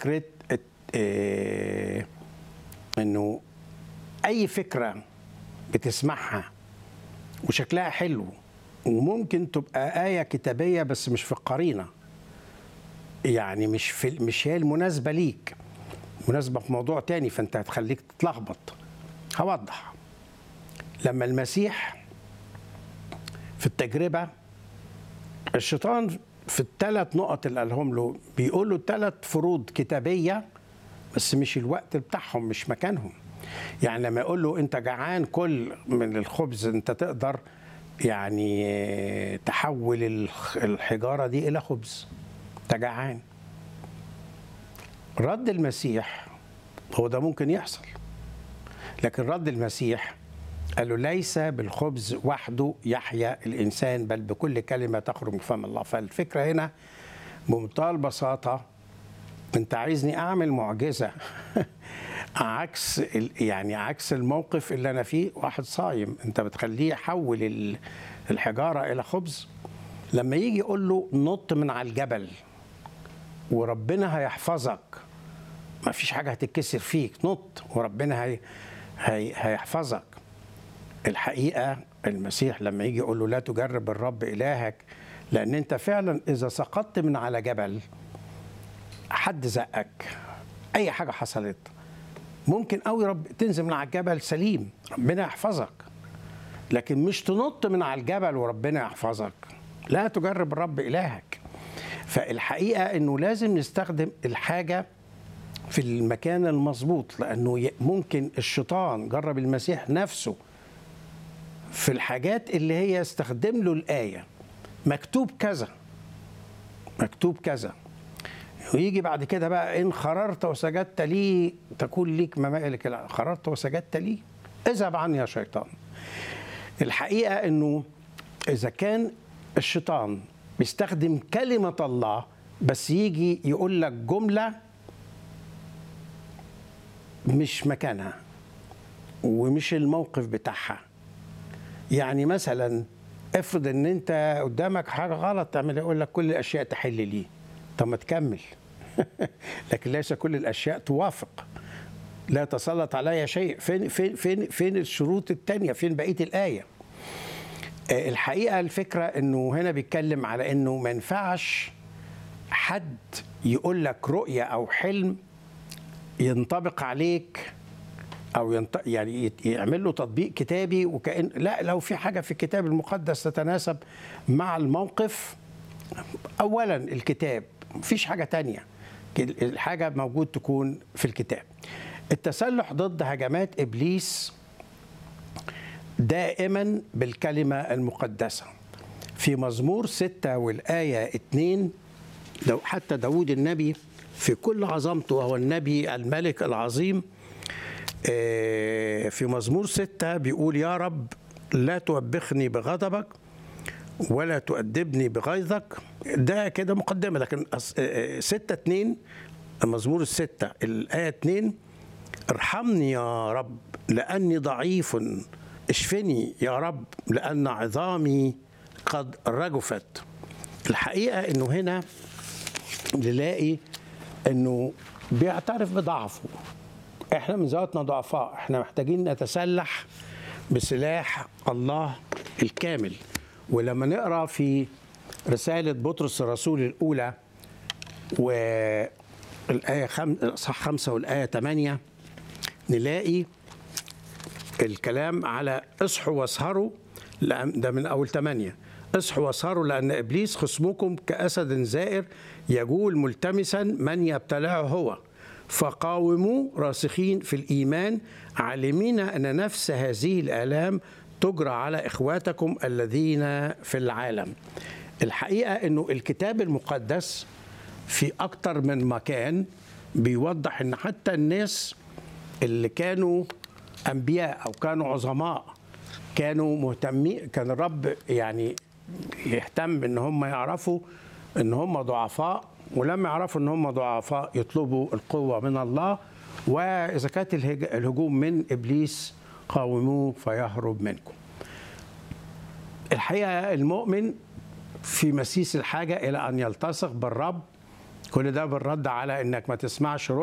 فكره آه، انه اي فكره بتسمعها وشكلها حلو وممكن تبقى آية كتابية بس مش في القرينة يعني مش في مش هي المناسبة ليك مناسبة في موضوع تاني فأنت هتخليك تتلخبط هوضح لما المسيح في التجربة الشيطان في الثلاث نقط اللي قالهم له بيقول له ثلاث فروض كتابية بس مش الوقت بتاعهم مش مكانهم يعني لما يقول له انت جعان كل من الخبز انت تقدر يعني تحول الخ- الحجارة دي إلى خبز انت جعان رد المسيح هو ده ممكن يحصل لكن رد المسيح قال له ليس بالخبز وحده يحيا الإنسان بل بكل كلمة تخرج من فم الله فالفكرة هنا بمنتهى البساطة انت عايزني اعمل معجزه عكس ال- يعني عكس الموقف اللي انا فيه واحد صايم انت بتخليه يحول ال- الحجاره الى خبز لما يجي يقول له نط من على الجبل وربنا هيحفظك ما فيش حاجه هتتكسر فيك نط وربنا هي هي هيحفظك الحقيقه المسيح لما يجي يقول له لا تجرب الرب الهك لان انت فعلا اذا سقطت من على جبل حد زقك اي حاجه حصلت ممكن قوي رب تنزل من على الجبل سليم ربنا يحفظك لكن مش تنط من على الجبل وربنا يحفظك لا تجرب الرب الهك فالحقيقه انه لازم نستخدم الحاجه في المكان المظبوط لانه ي- ممكن الشيطان جرب المسيح نفسه في الحاجات اللي هي استخدم له الايه مكتوب كذا مكتوب كذا ويجي بعد كده بقى ان خررت وسجدت لي تكون ليك ممالك الع- خررت وسجدت لي اذهب عني يا شيطان الحقيقه انه اذا كان الشيطان بيستخدم كلمه الله بس يجي يقول لك جمله مش مكانها ومش الموقف بتاعها يعني مثلا افرض ان انت قدامك حاجه غلط تعمل يقول لك كل الاشياء تحل لي طب ما تكمل لكن ليس كل الاشياء توافق لا تسلط علي شيء فين فين فين فين الشروط الثانيه فين بقيه الايه آه، الحقيقه الفكره انه هنا بيتكلم على انه ما ينفعش حد يقول لك رؤيه او حلم ينطبق عليك او ينط... يعني يت- يعمل له تطبيق كتابي وكأن لا لو في حاجه في الكتاب المقدس تتناسب مع الموقف اولا الكتاب مفيش حاجه تانية ك- الحاجه موجود تكون في الكتاب التسلح ضد هجمات ابليس دائما بالكلمه المقدسه في مزمور ستة والآية اتنين لو حتى داود النبي في كل عظمته وهو النبي الملك العظيم آه، في مزمور ستة بيقول يا رب لا توبخني بغضبك ولا تؤدبني بغيظك ده كده مقدمة لكن أص- آه، آه، ستة اتنين مزمور الستة الآية اتنين ارحمني يا رب لأني ضعيف اشفني يا رب لأن عظامي قد رجفت الحقيقة أنه هنا نلاقي أنه بيعترف بضعفه احنا من ذواتنا ضعفاء احنا محتاجين نتسلح بسلاح الله الكامل ولما نقرا في رساله بطرس الرسول الاولى والايه خم... صح خمسة والايه 8 نلاقي الكلام على اصحوا واسهروا لأن- ده من اول 8 اصحوا واسهروا لان ابليس خصمكم كاسد زائر يجول ملتمسا من يبتلعه هو فقاوموا راسخين في الايمان عالمين ان نفس هذه الالام تجرى على اخواتكم الذين في العالم الحقيقه انه الكتاب المقدس في اكتر من مكان بيوضح ان حتى الناس اللي كانوا انبياء او كانوا عظماء كانوا مهتمين كان الرب يعني يهتم ان هم يعرفوا ان هم ضعفاء ولما يعرفوا ان هم ضعفاء يطلبوا القوه من الله واذا كانت الهج- الهجوم من ابليس قاوموه فيهرب منكم. الحقيقه المؤمن في مسيس الحاجه الى ان يلتصق بالرب كل ده بالرد على انك ما تسمعش